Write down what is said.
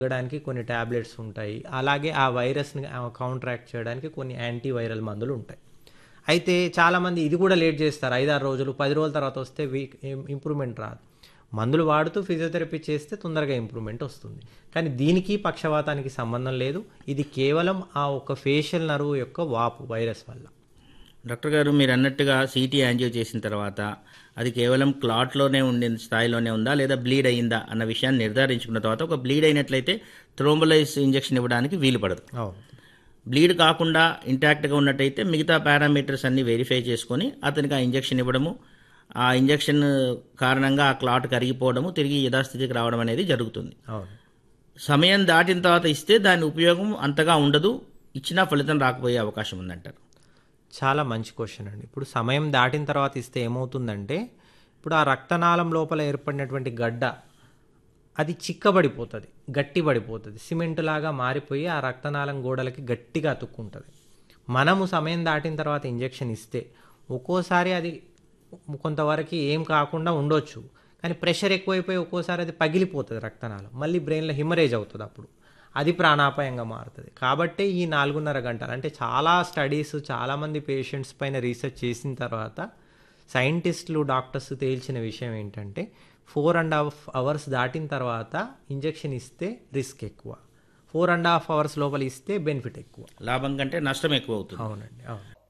తగ్గడానికి కొన్ని టాబ్లెట్స్ ఉంటాయి అలాగే ఆ వైరస్ని కౌంటరాక్ట్ చేయడానికి కొన్ని యాంటీ వైరల్ మందులు ఉంటాయి అయితే చాలామంది ఇది కూడా లేట్ చేస్తారు ఐదారు రోజులు పది రోజుల తర్వాత వస్తే వీక్ ఇంప్రూవ్మెంట్ రాదు మందులు వాడుతూ ఫిజియోథెరపీ చేస్తే తొందరగా ఇంప్రూవ్మెంట్ వస్తుంది కానీ దీనికి పక్షవాతానికి సంబంధం లేదు ఇది కేవలం ఆ ఒక ఫేషియల్ నర్వ్ యొక్క వాపు వైరస్ వల్ల డాక్టర్ గారు మీరు అన్నట్టుగా సిటీ యాంజియో చేసిన తర్వాత అది కేవలం క్లాట్లోనే ఉండే స్థాయిలోనే ఉందా లేదా బ్లీడ్ అయిందా అన్న విషయాన్ని నిర్ధారించుకున్న తర్వాత ఒక బ్లీడ్ అయినట్లయితే థ్రోంబలైజ్ ఇంజెక్షన్ ఇవ్వడానికి వీలు పడదు అవును బ్లీడ్ కాకుండా ఇంటాక్ట్గా ఉన్నట్టయితే మిగతా పారామీటర్స్ అన్ని వెరిఫై చేసుకొని అతనికి ఆ ఇంజెక్షన్ ఇవ్వడము ఆ ఇంజెక్షన్ కారణంగా ఆ క్లాట్ కరిగిపోవడము తిరిగి యథాస్థితికి రావడం అనేది జరుగుతుంది అవును సమయం దాటిన తర్వాత ఇస్తే దాని ఉపయోగం అంతగా ఉండదు ఇచ్చినా ఫలితం రాకపోయే అవకాశం ఉందంటారు చాలా మంచి క్వశ్చన్ అండి ఇప్పుడు సమయం దాటిన తర్వాత ఇస్తే ఏమవుతుందంటే ఇప్పుడు ఆ రక్తనాళం లోపల ఏర్పడినటువంటి గడ్డ అది చిక్కబడిపోతుంది గట్టి పడిపోతుంది సిమెంట్ లాగా మారిపోయి ఆ రక్తనాళం గోడలకి గట్టిగా అతుక్కుంటుంది మనము సమయం దాటిన తర్వాత ఇంజెక్షన్ ఇస్తే ఒక్కోసారి అది కొంతవరకు ఏం కాకుండా ఉండొచ్చు కానీ ప్రెషర్ ఎక్కువైపోయి ఒక్కోసారి అది పగిలిపోతుంది రక్తనాళం మళ్ళీ బ్రెయిన్లో హిమరేజ్ అవుతుంది అప్పుడు అది ప్రాణాపాయంగా మారుతుంది కాబట్టి ఈ నాలుగున్నర గంటలు అంటే చాలా స్టడీస్ చాలామంది పేషెంట్స్ పైన రీసెర్చ్ చేసిన తర్వాత సైంటిస్టులు డాక్టర్స్ తేల్చిన విషయం ఏంటంటే ఫోర్ అండ్ హాఫ్ అవర్స్ దాటిన తర్వాత ఇంజెక్షన్ ఇస్తే రిస్క్ ఎక్కువ ఫోర్ అండ్ హాఫ్ అవర్స్ లోపల ఇస్తే బెనిఫిట్ ఎక్కువ లాభం కంటే నష్టం ఎక్కువ అవుతుంది అవునండి అవును